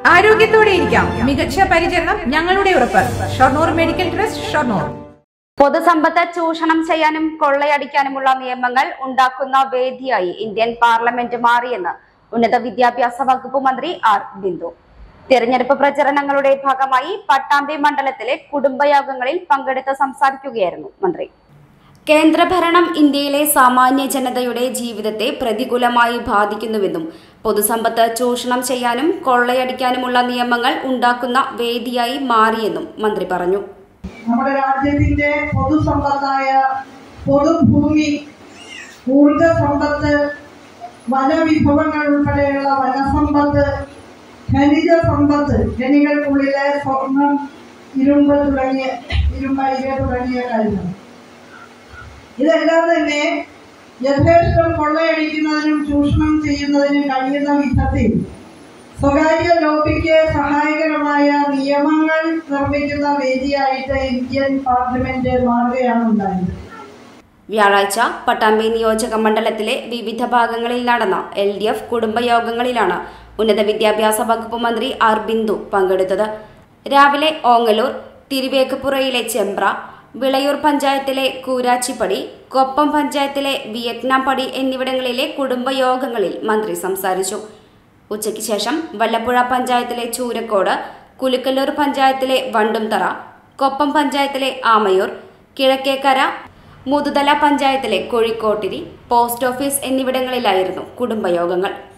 ആരോഗ്യത്തോടെ ഇരിക്കാം മികച്ച പരിചരണം ഞങ്ങളുടെ ഉറപ്പ് ഷൊർണൂർ മെഡിക്കൽ ട്രസ്റ്റ് ഷൊർണൂർ പൊതുസമ്പത്ത് ചൂഷണം ചെയ്യാനും കൊള്ളയടിക്കാനുമുള്ള നിയമങ്ങൾ ഉണ്ടാക്കുന്ന വേദിയായി ഇന്ത്യൻ പാർലമെന്റ് മാറിയെന്ന് ഉന്നത വിദ്യാഭ്യാസ വകുപ്പ് മന്ത്രി ആർ ബിന്ദു തിരഞ്ഞെടുപ്പ് പ്രചരണങ്ങളുടെ ഭാഗമായി പട്ടാമ്പി മണ്ഡലത്തിലെ കുടുംബയോഗങ്ങളിൽ പങ്കെടുത്ത് സംസാരിക്കുകയായിരുന്നു മന്ത്രി കേന്ദ്രഭരണം ഇന്ത്യയിലെ സാമാന്യ ജനതയുടെ ജീവിതത്തെ പ്രതികൂലമായി ബാധിക്കുന്നുവെന്നും പൊതുസമ്പത്ത് ചൂഷണം ചെയ്യാനും കൊള്ളയടിക്കാനുമുള്ള നിയമങ്ങൾ ഉണ്ടാക്കുന്ന വേദിയായി മാറിയെന്നും മന്ത്രി പറഞ്ഞു നമ്മുടെ രാജ്യത്തിന്റെ പൊതുസമ്പത്തായ പൊതുഭൂമി ഊർജ സമ്പത്ത് വനവിഭവങ്ങൾ ഉൾപ്പെടെയുള്ള വനസമ്പത്ത് ഖനിജ സമ്പത്ത് ഖനികൾക്കുള്ളിലെ സ്വർണം ഇരുമ്പ് തുടങ്ങിയ ഇരുമ്പയിക തുടങ്ങിയ കാര്യങ്ങൾ ഇതെല്ലാം തന്നെ യഥേഷ്ടം കൊള്ളയടിക്കുന്നതിനും ചൂഷണം ചെയ്യുന്നതിനും കഴിയുന്ന വിധത്തിൽ സ്വകാര്യ ലോബിക്ക് സഹായകരമായ നിയമങ്ങൾ നിർമ്മിക്കുന്ന വേദിയായിട്ട് ഇന്ത്യൻ പാർലമെന്റ് മാറുകയാണ് ഉണ്ടായത് വ്യാഴാഴ്ച പട്ടാമ്പി നിയോജക മണ്ഡലത്തിലെ വിവിധ ഭാഗങ്ങളിൽ നടന്ന എൽ ഡി എഫ് കുടുംബയോഗങ്ങളിലാണ് ഉന്നത വിദ്യാഭ്യാസ വകുപ്പ് മന്ത്രി ആർ ബിന്ദു പങ്കെടുത്തത് രാവിലെ ഓങ്ങലൂർ തിരുവേക്കപ്പുറയിലെ ചെമ്പ്ര വിളയൂർ പഞ്ചായത്തിലെ കൂരാച്ചിപ്പടി കൊപ്പം പഞ്ചായത്തിലെ വിയറ്റ്നാം പടി എന്നിവിടങ്ങളിലെ കുടുംബയോഗങ്ങളിൽ മന്ത്രി സംസാരിച്ചു ഉച്ചയ്ക്ക് ശേഷം വല്ലപ്പുഴ പഞ്ചായത്തിലെ ചൂരക്കോട് കുലുക്കല്ലൂർ പഞ്ചായത്തിലെ വണ്ടുംതറ കൊപ്പം പഞ്ചായത്തിലെ ആമയൂർ കിഴക്കേക്കര മുതുതല പഞ്ചായത്തിലെ കോഴിക്കോട്ടിരി പോസ്റ്റ് ഓഫീസ് എന്നിവിടങ്ങളിലായിരുന്നു കുടുംബയോഗങ്ങൾ